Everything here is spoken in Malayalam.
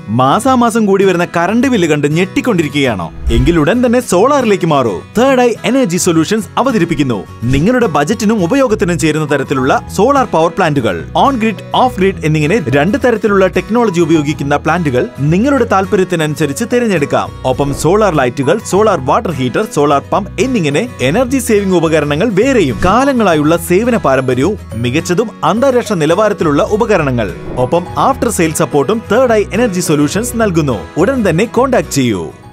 മാസാമാസം കൂടി വരുന്ന കറണ്ട് ബില്ല് കണ്ട് ഞെട്ടിക്കൊണ്ടിരിക്കുകയാണോ എങ്കിൽ ഉടൻ തന്നെ സോളാറിലേക്ക് മാറൂ തേർഡ് ഐ എനർജി സൊല്യൂഷൻസ് അവതരിപ്പിക്കുന്നു നിങ്ങളുടെ ബജറ്റിനും ഉപയോഗത്തിനും ചേരുന്ന തരത്തിലുള്ള സോളാർ പവർ പ്ലാന്റുകൾ ഓൺ ഗ്രിഡ് ഓഫ് ഗ്രിഡ് എന്നിങ്ങനെ രണ്ട് തരത്തിലുള്ള ടെക്നോളജി ഉപയോഗിക്കുന്ന പ്ലാന്റുകൾ നിങ്ങളുടെ താല്പര്യത്തിനനുസരിച്ച് തിരഞ്ഞെടുക്കാം ഒപ്പം സോളാർ ലൈറ്റുകൾ solar water heater solar pump എന്നിങ്ങനെ എനർജി സേവിംഗ് ഉപകരണങ്ങൾ വേറെയും കാലങ്ങളായുള്ള സേവന പാരമ്പര്യവും മികച്ചതും അന്താരാഷ്ട്ര നിലവാരത്തിലുള്ള ഉപകരണങ്ങൾ ഒപ്പം ആഫ്റ്റർ സെയിൽ സപ്പോർട്ടും തേർഡ് ഐ എനർജി സൊല്യൂഷൻസ് നൽകുന്നു ഉടൻ തന്നെ കോൺടാക്ട് ചെയ്യൂ